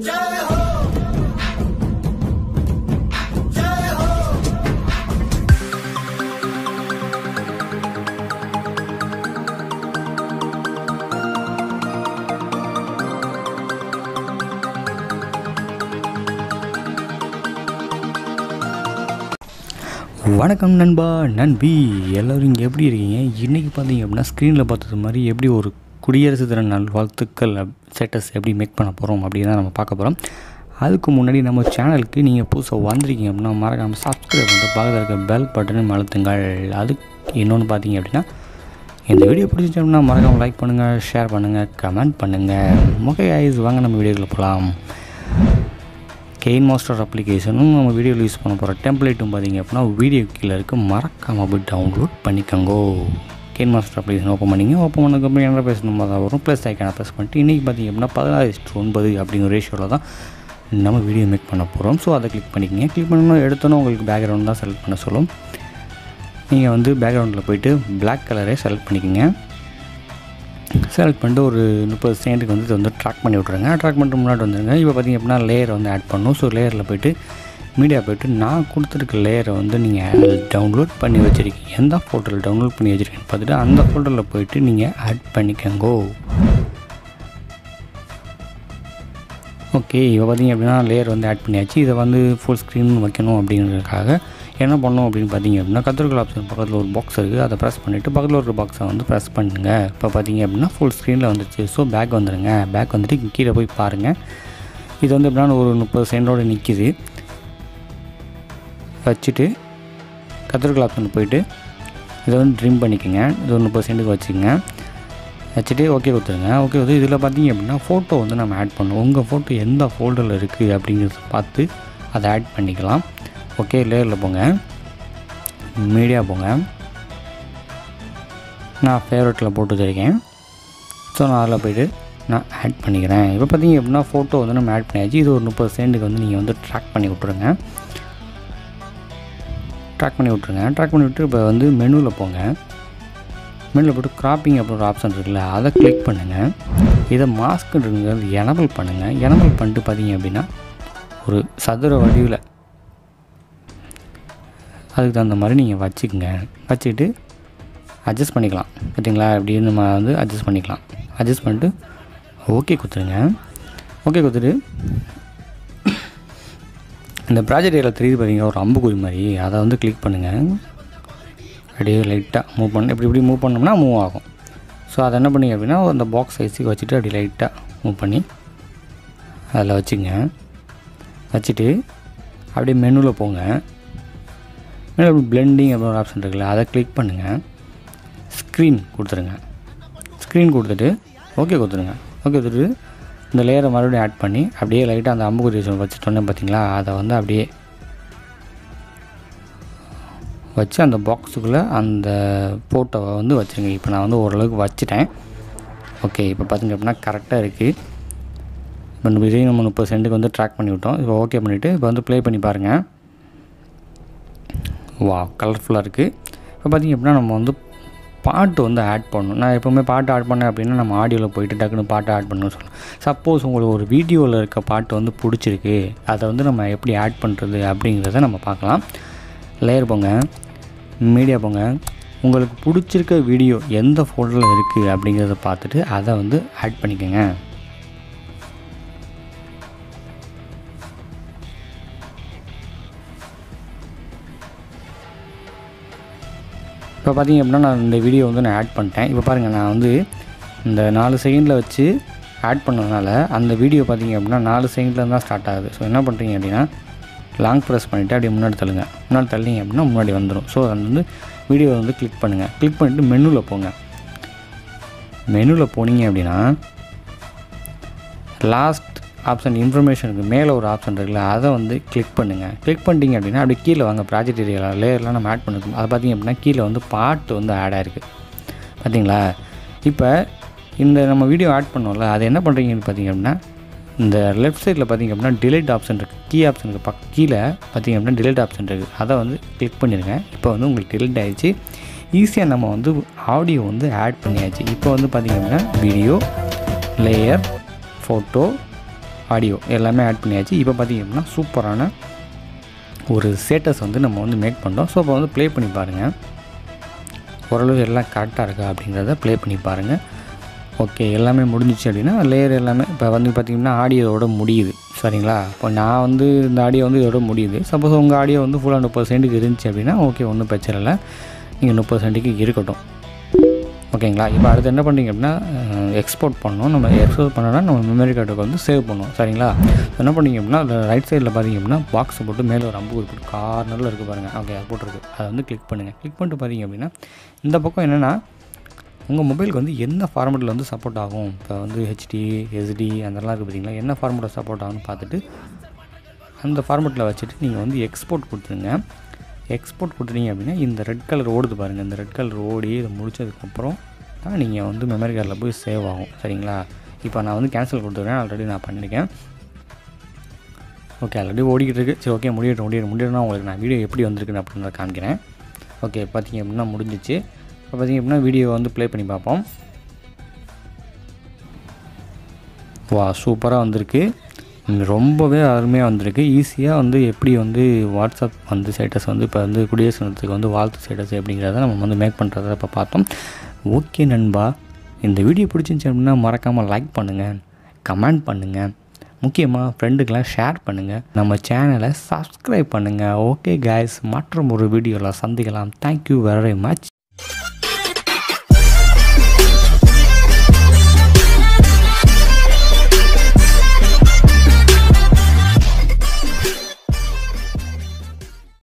வணக்கம் நண்பா நண்பி எல்லோரும் இங்கே எப்படி இருக்கீங்க இன்றைக்கி பார்த்தீங்க அப்படின்னா ஸ்க்ரீனில் பார்த்தது மாதிரி எப்படி ஒரு குடியரசு தின நாள் வாழ்த்துக்கள் ஸ்டேட்டஸ் எப்படி மேக் பண்ண போகிறோம் அப்படின்னு தான் நம்ம பார்க்க போகிறோம் அதுக்கு முன்னாடி நம்ம சேனலுக்கு நீங்கள் புதுசாக வந்திருக்கீங்க அப்படின்னா மறக்காமல் சப்ஸ்கிரைப் பண்ணிட்டு பக்கத்தில் இருக்க பெல் பட்டனும் அழுத்துங்கள் அது இன்னொன்று பார்த்தீங்க அப்படின்னா இந்த வீடியோ பிடிச்சிச்சு அப்படின்னா மறக்காமல் லைக் பண்ணுங்கள் ஷேர் பண்ணுங்கள் கமெண்ட் பண்ணுங்கள் முகை ஐஸ் வாங்க நம்ம வீடியோக்குள்ள போகலாம் கெயின் மாஸ்டர் அப்ளிகேஷனும் நம்ம வீடியோவில் யூஸ் பண்ண போகிற டெம்ப்ளேட்டும் பார்த்தீங்க அப்படின்னா வீடியோ கீழே இருக்க மறக்காமல் போய் டவுன்லோட் பண்ணிக்கோங்கோ கெயின் மாஸ்டர் அப்ளிகேஷன் ஓப்பன் பண்ணிங்க ஓப்பன் பண்ணதுக்கப்புறம் என்ன பேசணும் தான் வரும் ப்ளஸ் ஐக்கான ப்ரெஸ் பண்ணிட்டு இன்றைக்கி பார்த்தீங்க அப்படின்னா பதினாறு இஸ்ட் ஒன்பது அப்படிங்கிற ரேஷியோவில் தான் நம்ம வீடியோ மேக் பண்ண போகிறோம் ஸோ அதை கிளிக் பண்ணிக்கங்க கிளிக் பண்ணணும் எடுத்தோன்னே உங்களுக்கு பேக்ரவுண்ட் தான் செலக்ட் பண்ண சொல்லும் நீங்கள் வந்து பேக்ரவுண்டில் போயிட்டு பிளாக் கலரே செலக்ட் பண்ணிக்கோங்க செலக்ட் பண்ணிட்டு ஒரு முப்பது செகண்டுக்கு வந்து இதை வந்து ட்ராக் பண்ணி விட்ருங்க ட்ராக் பண்ணிட்டு முன்னாடி வந்துருங்க இப்போ பார்த்தீங்க அப்படின்னா லேயர் வந்து ஆட் பண்ணணும் ஸோ லேயரில் போயிட்டு மீடியா போயிட்டு நான் கொடுத்துருக்க லேயரை வந்து நீங்கள் டவுன்லோட் பண்ணி வச்சுருக்கீங்க எந்த ஃபோட்டோவில் டவுன்லோட் பண்ணி வச்சுருக்கீங்கன்னு பார்த்துட்டு அந்த ஃபோட்டோவில் போயிட்டு நீங்கள் ஆட் பண்ணிக்கோங்கோ ஓகே இப்போ பார்த்தீங்க அப்படின்னா லேயர் வந்து ஆட் பண்ணியாச்சு இதை வந்து ஃபுல் ஸ்க்ரீன் வைக்கணும் அப்படிங்கிறதுக்காக என்ன பண்ணோம் அப்படின்னு பார்த்தீங்க அப்படின்னா கத்திரிக்கோல் ஆப்ஷன் பக்கத்தில் ஒரு பாக்ஸ் இருக்குது அதை ப்ரெஸ் பண்ணிவிட்டு பக்கத்தில் ஒரு பாக்ஸை வந்து ப்ரெஸ் பண்ணுங்கள் இப்போ பார்த்தீங்க அப்படின்னா ஃபுல் ஸ்க்ரீனில் வந்துச்சு ஸோ பேக் வந்துடுங்க பேக் வந்துட்டு கீழே போய் பாருங்கள் இது வந்து எப்படின்னா ஒரு முப்பது செகண்டோடு நிற்கிது வச்சுட்டு கத்திரிக்கோல் ஆப்ஷன் போயிட்டு இதை வந்து ட்ரிம் பண்ணிக்கோங்க இது ஒரு முப்பது செகண்டுக்கு வச்சுக்கோங்க வச்சுட்டு ஓகே கொடுத்துருங்க ஓகே வந்து இதில் பார்த்தீங்க அப்படின்னா ஃபோட்டோ வந்து நம்ம ஆட் பண்ணுவோம் உங்கள் ஃபோட்டோ எந்த ஃபோல்டரில் இருக்குது அப்படிங்கிறத பார்த்து அதை ஆட் பண்ணிக்கலாம் ஓகே லேயரில் போங்க மீடியா போங்க நான் ஃபேவரட்டில் போட்டு வச்சுருக்கேன் ஸோ நான் அதில் போய்ட்டு நான் ஆட் பண்ணிக்கிறேன் இப்போ பார்த்தீங்க அப்படின்னா ஃபோட்டோ வந்து நம்ம ஆட் பண்ணியாச்சு இது ஒரு முப்பது செகண்டுக்கு வந்து நீங்கள் வந்து ட்ராக் பண்ணி விட்ருங்க ட்ராக் பண்ணி விட்ருங்க ட்ராக் பண்ணி விட்டு இப்போ வந்து மெனுவில் போங்க மெனுவில் போட்டு கிராப்பிங் அப்படி ஒரு ஆப்ஷன் இருக்குல்ல அதை கிளிக் பண்ணுங்கள் இதை மாஸ்க்குன்றது எனபிள் பண்ணுங்கள் எனபிள் பண்ணிட்டு பார்த்தீங்க அப்படின்னா ஒரு சதுர வடிவில் அதுக்கு தகுந்த மாதிரி நீங்கள் வச்சுக்கோங்க வச்சுக்கிட்டு அட்ஜஸ்ட் பண்ணிக்கலாம் பார்த்தீங்களா இப்படி நம்ம வந்து அட்ஜஸ்ட் பண்ணிக்கலாம் அட்ஜஸ்ட் பண்ணிட்டு ஓகே கொடுத்துருங்க ஓகே கொடுத்துட்டு இந்த ப்ராஜெக்ட் ஏரியாவில் தெரியுது பார்த்தீங்க ஒரு அம்புக்குறி மாதிரி அதை வந்து கிளிக் பண்ணுங்கள் அப்படியே லைட்டாக மூவ் பண்ண இப்படி இப்படி மூவ் பண்ணோம்னா மூவ் ஆகும் ஸோ அதை என்ன பண்ணி அப்படின்னா அந்த பாக்ஸ் சைஸுக்கு வச்சுட்டு அப்படி லைட்டாக மூவ் பண்ணி அதில் வச்சுங்க வச்சுட்டு அப்படியே மெனுவில் போங்க மேலே அப்படி பிளெண்டிங் அப்படின்னு ஒரு ஆப்ஷன் இருக்குல்ல அதை கிளிக் பண்ணுங்கள் ஸ்க்ரீன் கொடுத்துருங்க ஸ்க்ரீன் கொடுத்துட்டு ஓகே கொடுத்துருங்க ஓகே கொடுத்துட்டு இந்த லேயரை மறுபடியும் ஆட் பண்ணி அப்படியே லைட்டாக அந்த அம்புக்குறி வச்சுட்டோன்னே பார்த்தீங்களா அதை வந்து அப்படியே வச்சு அந்த பாக்ஸுக்குள்ளே அந்த ஃபோட்டோவை வந்து வச்சுருங்க இப்போ நான் வந்து ஓரளவுக்கு வச்சுட்டேன் ஓகே இப்போ பார்த்திங்க அப்படின்னா கரெக்டாக இருக்குது இப்போ நம்ம இதையும் நம்ம முப்பது சென்ட்டுக்கு வந்து ட்ராக் பண்ணி விட்டோம் இப்போ ஓகே பண்ணிவிட்டு இப்போ வந்து ப்ளே பண்ணி பாருங்கள் வா கலர்ஃபுல்லாக இருக்குது இப்போ பார்த்திங்க அப்படின்னா நம்ம வந்து பாட்டு வந்து ஆட் பண்ணணும் நான் எப்போவுமே பாட்டு ஆட் பண்ணேன் அப்படின்னா நம்ம ஆடியோவில் போயிட்டு டக்குன்னு பாட்டு ஆட் பண்ணணும்னு சொல்லலாம் சப்போஸ் உங்களுக்கு ஒரு வீடியோவில் இருக்க பாட்டு வந்து பிடிச்சிருக்கு அதை வந்து நம்ம எப்படி ஆட் பண்ணுறது அப்படிங்கிறத நம்ம பார்க்கலாம் லேயர் போங்க மீடியா போங்க உங்களுக்கு பிடிச்சிருக்க வீடியோ எந்த ஃபோல்டரில் இருக்குது அப்படிங்கிறத பார்த்துட்டு அதை வந்து ஆட் பண்ணிக்கோங்க இப்போ பார்த்தீங்க அப்படின்னா நான் இந்த வீடியோ வந்து நான் ஆட் பண்ணிட்டேன் இப்போ பாருங்கள் நான் வந்து இந்த நாலு செகண்டில் வச்சு ஆட் பண்ணதுனால அந்த வீடியோ பார்த்தீங்க அப்படின்னா நாலு செகண்டில் தான் ஸ்டார்ட் ஆகுது ஸோ என்ன பண்ணுறீங்க அப்படின்னா லாங் ப்ரெஸ் பண்ணிவிட்டு அப்படியே முன்னாடி தள்ளுங்க முன்னாடி தள்ளிங்க அப்படின்னா முன்னாடி வந்துடும் ஸோ அது வந்து வீடியோ வந்து கிளிக் பண்ணுங்கள் கிளிக் பண்ணிவிட்டு மெனுவில் போங்க மெனுவில் போனீங்க அப்படின்னா லாஸ்ட் ஆப்ஷன் இன்ஃபர்மேஷனுக்கு மேலே ஒரு ஆப்ஷன் இருக்குல்ல அதை வந்து கிளிக் பண்ணுங்கள் கிளிக் பண்ணிட்டீங்க அப்படின்னா அப்படியே கீழே வாங்க ப்ராஜெக்ட் ஏரியாவில் லேயர்லாம் நம்ம ஆட் பண்ணிருக்கோம் அதை பார்த்தீங்க அப்படின்னா கீழே வந்து பாட்டு வந்து ஆட் ஆயிருக்கு பார்த்தீங்களா இப்போ இந்த நம்ம வீடியோ ஆட் பண்ணோம்ல அது என்ன பண்ணுறீங்கன்னு பார்த்தீங்க அப்படின்னா இந்த லெஃப்ட் சைடில் பார்த்தீங்க அப்படின்னா டிலைட் ஆப்ஷன் இருக்குது கீ ஆப்ஷனுக்கு பக் கீழே பார்த்தீங்க அப்படின்னா டிலைட் ஆப்ஷன் இருக்குது அதை வந்து கிளிக் பண்ணிடுங்க இப்போ வந்து உங்களுக்கு டிலைட் ஆகிடுச்சு ஈஸியாக நம்ம வந்து ஆடியோ வந்து ஆட் பண்ணியாச்சு இப்போ வந்து பார்த்திங்க அப்படின்னா வீடியோ லேயர் ஃபோட்டோ ஆடியோ எல்லாமே ஆட் பண்ணியாச்சு இப்போ பார்த்தீங்க அப்படின்னா சூப்பரான ஒரு ஸ்டேட்டஸ் வந்து நம்ம வந்து மேக் பண்ணுறோம் ஸோ இப்போ வந்து ப்ளே பண்ணி பாருங்கள் ஓரளவு எல்லாம் கரெக்டாக இருக்கா அப்படிங்கிறத ப்ளே பண்ணி பாருங்கள் ஓகே எல்லாமே முடிஞ்சிச்சு அப்படின்னா லேயர் எல்லாமே இப்போ வந்து பார்த்திங்கன்னா ஆடியோவோட முடியுது சரிங்களா இப்போ நான் வந்து இந்த ஆடியோ வந்து இதோட முடியுது சப்போஸ் உங்கள் ஆடியோ வந்து ஃபுல்லாக முப்பது சென்ட்டுக்கு இருந்துச்சு அப்படின்னா ஓகே ஒன்றும் பிரச்சனை இல்லை நீங்கள் முப்பது சென்ட்டுக்கு இருக்கட்டும் ஓகேங்களா இப்போ அடுத்து என்ன பண்ணுறீங்க அப்படின்னா எக்ஸ்போர்ட் பண்ணணும் நம்ம எக்ஸ்போர்ட் பண்ணோன்னா நம்ம மெமரி கார்டுக்கு வந்து சேவ் பண்ணுவோம் சரிங்களா என்ன பண்ணீங்க அப்படின்னா ரைட் சைடில் பார்த்தீங்க அப்படின்னா பாக்ஸை போட்டு மேலே ஒரு அம்பு குறிப்பிட்டு கார்னரில் இருக்குது பாருங்கள் ஓகே அது போட்டிருக்கு அதை வந்து கிளிக் பண்ணுங்கள் கிளிக் பண்ணிட்டு பார்த்தீங்க அப்படின்னா இந்த பக்கம் என்னென்னா உங்கள் மொபைலுக்கு வந்து என்ன ஃபார்மெட்டில் வந்து சப்போர்ட் ஆகும் இப்போ வந்து ஹெச்டி எஸ்டி அதெல்லாம் இருக்குது பார்த்தீங்களா என்ன ஃபார்மெட்டில் சப்போர்ட் ஆகும்னு பார்த்துட்டு அந்த ஃபார்மெட்டில் வச்சுட்டு நீங்கள் வந்து எக்ஸ்போர்ட் கொடுத்துருங்க எக்ஸ்போர்ட் கொடுத்துட்டீங்க அப்படின்னா இந்த ரெட் கலர் ஓடுது பாருங்கள் இந்த ரெட் கலர் ஓடி இதை முடிச்சதுக்கப்புறம் தான் நீங்கள் வந்து மெமரி கார்டில் போய் சேவ் ஆகும் சரிங்களா இப்போ நான் வந்து கேன்சல் கொடுத்துருக்கேன் ஆல்ரெடி நான் பண்ணியிருக்கேன் ஓகே ஆல்ரெடி ஓடிக்கிட்டு இருக்கு சரி ஓகே முடியட்டும் முடியட்டும் முடியணும்னா உங்களுக்கு நான் வீடியோ எப்படி வந்திருக்குன்னு அப்படின்றத காமிக்கிறேன் ஓகே பார்த்தீங்க அப்படின்னா முடிஞ்சிச்சு இப்போ பார்த்தீங்க அப்படின்னா வீடியோ வந்து ப்ளே பண்ணி பார்ப்போம் வா சூப்பராக வந்திருக்கு ம், ரொம்பவே அருமையாக வந்திருக்கு ஈஸியாக வந்து எப்படி வந்து வாட்ஸ்அப் வந்து ஸ்டேட்டஸ் வந்து இப்போ வந்து குடியரசு தினத்துக்கு வந்து வாழ்த்து ஸ்டேட்டஸ் எப்படிங்கிறத நம்ம வந்து மேக் பண்ணுறத இப்போ பார்த்தோம் ஓகே நண்பா இந்த வீடியோ பிடிச்சிருந்துச்சி அப்படின்னா மறக்காமல் லைக் பண்ணுங்கள் கமெண்ட் பண்ணுங்கள் முக்கியமாக ஃப்ரெண்டுக்கெலாம் ஷேர் பண்ணுங்கள் நம்ம சேனலை சப்ஸ்கிரைப் பண்ணுங்கள் ஓகே guys மற்றும் ஒரு வீடியோவில் சந்திக்கலாம் தேங்க்யூ வெரி மச்